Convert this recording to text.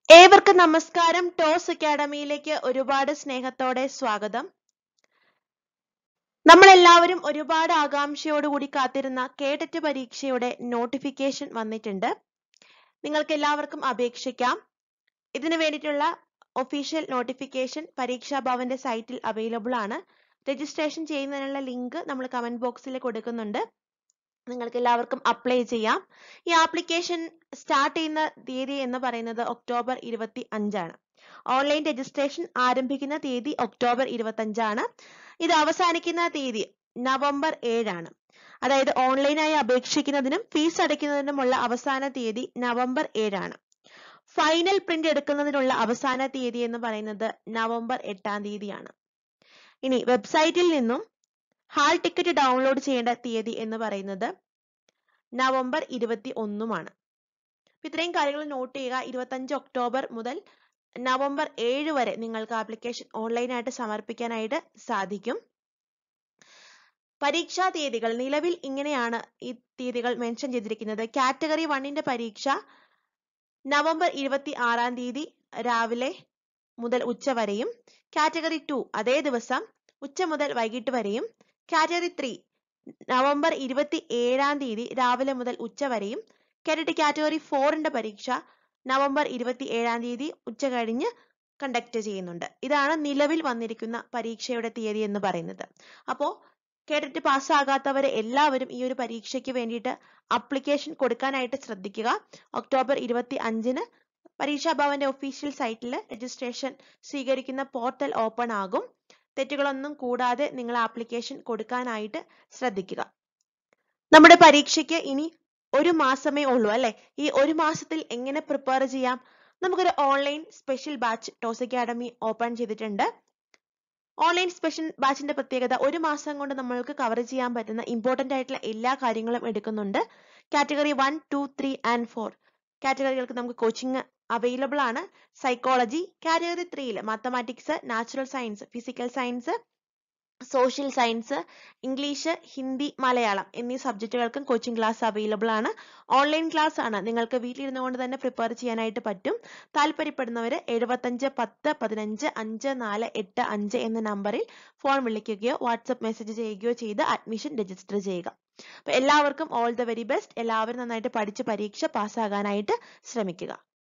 ഏവർക്കും നമസ്കാരം ടോസ് അക്കാഡമിയിലേക്ക് ഒരുപാട് സ്നേഹത്തോടെ സ്വാഗതം നമ്മൾ എല്ലാവരും ഒരുപാട് ആകാംക്ഷയോടുകൂടി കാത്തിരുന്ന കേഡറ്റ് പരീക്ഷയുടെ നോട്ടിഫിക്കേഷൻ വന്നിട്ടുണ്ട് നിങ്ങൾക്ക് എല്ലാവർക്കും അപേക്ഷിക്കാം ഇതിനു വേണ്ടിയിട്ടുള്ള ഒഫീഷ്യൽ നോട്ടിഫിക്കേഷൻ പരീക്ഷാ ഭവന്റെ സൈറ്റിൽ അവൈലബിൾ ആണ് രജിസ്ട്രേഷൻ ചെയ്യുന്നതിനുള്ള ലിങ്ക് നമ്മൾ കമന്റ് ബോക്സിൽ കൊടുക്കുന്നുണ്ട് നിങ്ങൾക്ക് എല്ലാവർക്കും അപ്ലൈ ചെയ്യാം ഈ ആപ്ലിക്കേഷൻ സ്റ്റാർട്ട് ചെയ്യുന്ന തീയതി എന്ന് പറയുന്നത് ഒക്ടോബർ ഇരുപത്തി അഞ്ചാണ് ഓൺലൈൻ രജിസ്ട്രേഷൻ ആരംഭിക്കുന്ന തീയതി ഒക്ടോബർ ഇരുപത്തി അഞ്ചാണ് ഇത് അവസാനിക്കുന്ന തീയതി നവംബർ ഏഴാണ് അതായത് ഓൺലൈനായി അപേക്ഷിക്കുന്നതിനും ഫീസ് അടയ്ക്കുന്നതിനുമുള്ള അവസാന തീയതി നവംബർ ഏഴാണ് ഫൈനൽ പ്രിന്റ് എടുക്കുന്നതിനുള്ള അവസാന തീയതി എന്ന് പറയുന്നത് നവംബർ എട്ടാം തീയതിയാണ് ഇനി വെബ്സൈറ്റിൽ നിന്നും ഹാൾ ടിക്കറ്റ് ഡൗൺലോഡ് ചെയ്യേണ്ട തീയതി എന്ന് പറയുന്നത് നവംബർ ഇരുപത്തി ഒന്നുമാണ് ഇത്രയും കാര്യങ്ങൾ നോട്ട് ചെയ്യുക ഇരുപത്തഞ്ച് ഒക്ടോബർ മുതൽ നവംബർ ഏഴ് വരെ നിങ്ങൾക്ക് ആപ്ലിക്കേഷൻ ഓൺലൈനായിട്ട് സമർപ്പിക്കാനായിട്ട് സാധിക്കും പരീക്ഷാ തീയതികൾ നിലവിൽ ഇങ്ങനെയാണ് ഈ തീയതികൾ മെൻഷൻ ചെയ്തിരിക്കുന്നത് കാറ്റഗറി വണ്ണിന്റെ പരീക്ഷ നവംബർ ഇരുപത്തി ആറാം തീയതി രാവിലെ മുതൽ ഉച്ച വരെയും കാറ്റഗറി ടു അതേ ദിവസം ഉച്ച മുതൽ വൈകിട്ട് വരെയും കാറ്റഗറി ത്രീ നവംബർ ഇരുപത്തി ഏഴാം തീയതി രാവിലെ മുതൽ ഉച്ച വരെയും കാറ്റഗറി കാറ്റഗറി ഫോറിന്റെ പരീക്ഷ നവംബർ ഇരുപത്തി ഏഴാം തീയതി ഉച്ച കഴിഞ്ഞ് കണ്ടക്ട് ചെയ്യുന്നുണ്ട് ഇതാണ് നിലവിൽ വന്നിരിക്കുന്ന പരീക്ഷയുടെ തീയതി എന്ന് പറയുന്നത് അപ്പോൾ കേട്ടിട്ട് പാസ്സാകാത്തവരെ എല്ലാവരും ഈ ഒരു പരീക്ഷയ്ക്ക് വേണ്ടിയിട്ട് അപ്ലിക്കേഷൻ കൊടുക്കാനായിട്ട് ശ്രദ്ധിക്കുക ഒക്ടോബർ ഇരുപത്തി അഞ്ചിന് പരീക്ഷാ ഭവന്റെ ഒഫീഷ്യൽ സൈറ്റിൽ രജിസ്ട്രേഷൻ സ്വീകരിക്കുന്ന പോർട്ടൽ ഓപ്പൺ ആകും തെറ്റുകളൊന്നും കൂടാതെ നിങ്ങൾ ആപ്ലിക്കേഷൻ കൊടുക്കാനായിട്ട് ശ്രദ്ധിക്കുക നമ്മുടെ പരീക്ഷയ്ക്ക് ഇനി ഒരു മാസമേ ഉള്ളൂ അല്ലെ ഈ ഒരു മാസത്തിൽ എങ്ങനെ പ്രിപ്പയർ ചെയ്യാം നമുക്കൊരു online special batch toss academy open ചെയ്തിട്ടുണ്ട് ഓൺലൈൻ സ്പെഷ്യൽ ബാച്ചിന്റെ പ്രത്യേകത ഒരു മാസം കൊണ്ട് നമ്മൾക്ക് കവർ ചെയ്യാൻ പറ്റുന്ന ഇമ്പോർട്ടന്റ് ആയിട്ടുള്ള എല്ലാ കാര്യങ്ങളും എടുക്കുന്നുണ്ട് category one two three and four കാറ്റഗറികൾക്ക് നമുക്ക് കോച്ചിങ് അവൈലബിൾ ആണ് സൈക്കോളജി കാറ്റഗറി ത്രീയിൽ mathematics natural science physical science social science English Hindi Malayalam എന്നീ സബ്ജക്റ്റുകൾക്കും കോച്ചിങ് ക്ലാസ് അവൈലബിൾ ആണ് ഓൺലൈൻ ക്ലാസ് ആണ് നിങ്ങൾക്ക് വീട്ടിലിരുന്നു കൊണ്ട് തന്നെ പ്രിപ്പയർ ചെയ്യാനായിട്ട് പറ്റും താല്പര്യപ്പെടുന്നവർ എഴുപത്തഞ്ച് പത്ത് പതിനഞ്ച് അഞ്ച് നാല് എട്ട് അഞ്ച് എന്ന നമ്പറിൽ ഫോൺ വിളിക്കുകയോ വാട്സപ്പ് മെസ്സേജ് ചെയ്യുകയോ ചെയ്ത് അഡ്മിഷൻ രജിസ്റ്റർ ചെയ്യുക അപ്പൊ എല്ലാവർക്കും ഓൾ ദ വെരി ബെസ്റ്റ് എല്ലാവരും നന്നായിട്ട് പഠിച്ച് പരീക്ഷ പാസ്സാകാനായിട്ട് ശ്രമിക്കുക